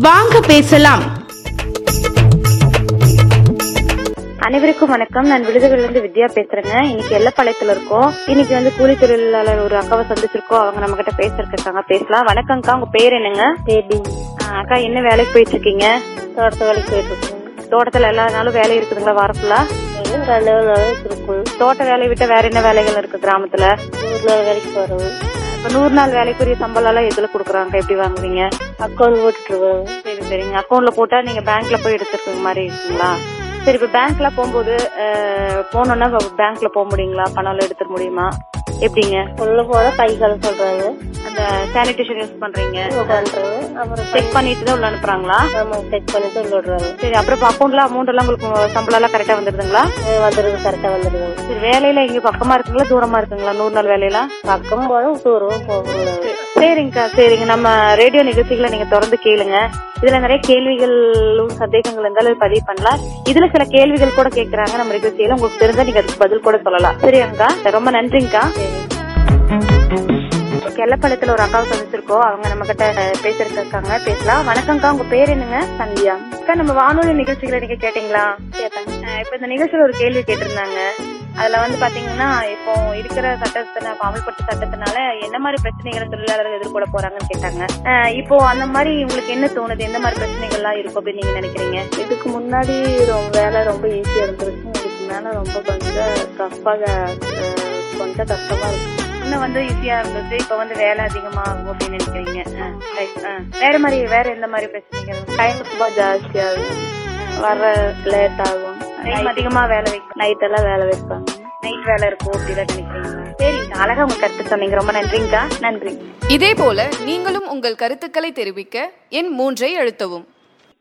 வாங்க பேசலாம் அனைவருக்கும் வணக்கம் நான் விழுதுகள்ல இருந்து வித்யா பேசுறேங்க இன்னைக்கு எல்லப்பாளையத்துல இருக்கோம் இன்னைக்கு வந்து கூலி தொழிலாளர் ஒரு அக்காவை சந்திச்சிருக்கோம் அவங்க நம்ம கிட்ட பேசிருக்காங்க பேசலாம் வணக்கம்க்கா உங்க பேர் என்னங்க தேடி ஆ, அக்கா என்ன வேலைக்கு போயிட்டு இருக்கீங்க தோட்டத்து வேலைக்கு போயிட்டு இருக்கோம் தோட்டத்துல எல்லா நாளும் வேலை இருக்குதுங்களா வார ஃபுல்லா எதுவும் ரெண்டு நாள் இருக்கும் தோட்ட வேலையை விட்டு வேற என்ன வேலைகள் இருக்கு கிராமத்துல நூறு நாள் வேலைக்கு போறோம் இப்ப நூறு நாள் வேலைக்குரிய சம்பளம் எல்லாம் எதுல குடுக்குறாங்க எப்படி வாங்குவீங்க அக்கௌண்ட் போட்டுட்டு இருக்கோம் சரி சரிங்க அக்கௌண்ட்ல போட்டா நீங்க பேங்க்ல போய் எடுத்துருக்க மாதிரி இருக்குங்களா சரி இப்ப பேங்க்ல போகும்போது அஹ், போனோம்னா பேங்க்ல போக முடியுங்களா பணம் எல்லாம் எடுத்துட முடியுமா எப்படிங்க உள்ள போனா கை கால சொல்றாங்க அந்த சானிடேஷன் யூஸ் பண்றீங்க பண்றாங்க அப்புறம் செக் பண்ணிட்டு தான் உள்ள அனுப்புறாங்களா ஆமா செக் பண்ணிட்டு உள்ள விடுறாங்க சரி அப்புறம் அக்கௌண்ட்ல அமௌண்ட் எல்லாம் உங்களுக்கு சம்பளம் எல்லாம் கரெக்டா வந்துருதுங்களா அஹ் வந்துருது கரெக்டா வந்துருது சரி வேலையில இங்க பக்கமா இருக்குங்களா தூரமா இருக்குங்களா நூறு நாள் வேலையெல்லாம் பக்கம் போனோம் தூரம் போகணும் சரிங்கக்கா சரிங்க நம்ம ரேடியோ நிகழ்ச்சிகளை நீங்க தொடர்ந்து கேளுங்க இதுல நிறைய கேள்விகளும் சந்தேகங்கள் இருந்தாலும் பதிவு பண்ணலாம் இதுல சில கேள்விகள் கூட கேக்குறாங்க நம்ம நிகழ்ச்சியில உங்களுக்கு தெரிஞ்சா நீங்க அதுக்கு பதில் கூட சொல்லலாம் சரியாங்கக்கா ரொம்ப நன்றிங்கக்கா கெல்லப்பழத்துல ஒரு அக்காவை சந்திச்சிருக்கோம் அவங்க நம்ம கிட்ட பேசிருக்காங்க பேசலாம் வணக்கம்க்கா உங்க பேர் என்னங்க சந்தியா அக்கா நம்ம வானொலி நிகழ்ச்சிகளை நீங்க கேட்டீங்களா கேட்டாங்க இப்ப இந்த நிகழ்ச்சியில ஒரு கேள்வி கேட்டிருந்தாங்க அதுல வந்து பாத்தீங்கன்னா இப்போ இருக்கிற சட்டத்தின அமல்படுத்த சட்டத்தினால என்ன மாதிரி பிரச்சனைகளை தொழிலாளர்கள் எதிர்கொள்ள போறாங்கன்னு கேட்டாங்க அஹ் இப்போ அந்த மாதிரி உங்களுக்கு என்ன தோணுது எந்த மாதிரி பிரச்சனைகள் எல்லாம் இருக்கும் அப்படின்னு நீங்க நினைக்கிறீங்க இதுக்கு முன்னாடி ரொம்ப வேலை ரொம்ப ஈஸியா இருந்திருக்கு இதுக்கு மேல ரொம்ப கொஞ்சம் டஃப்பாக கொஞ்சம் கஷ்டமா இருக்கு இன்னும் வந்து ஈஸியா இருந்தது இப்ப வந்து வேலை அதிகமாகும் அப்படின்னு நினைக்கிறீங்க அஹ் right. அஹ் வேற மாதிரி வேற எந்த மாதிரி பிரச்சனைகள் டைம் ரொம்ப ஜாஸ்தியாகும் வர லேட் ஆகும் டைம் அதிகமா வேலை வைக்கும் நைட் எல்லாம் வேலை வைப்பாங்க நைட் வேலை இருக்கும் அப்படின்னு நினைக்கிறீங்களா சரிங்க அழகா உங்க கருத்து சொன்னீங்க ரொம்ப நன்றிங்கக்கா நன்றி இதேபோல நீங்களும் உங்கள் கருத்துக்களை தெரிவிக்க எண் மூன்றை அழுத்தவும்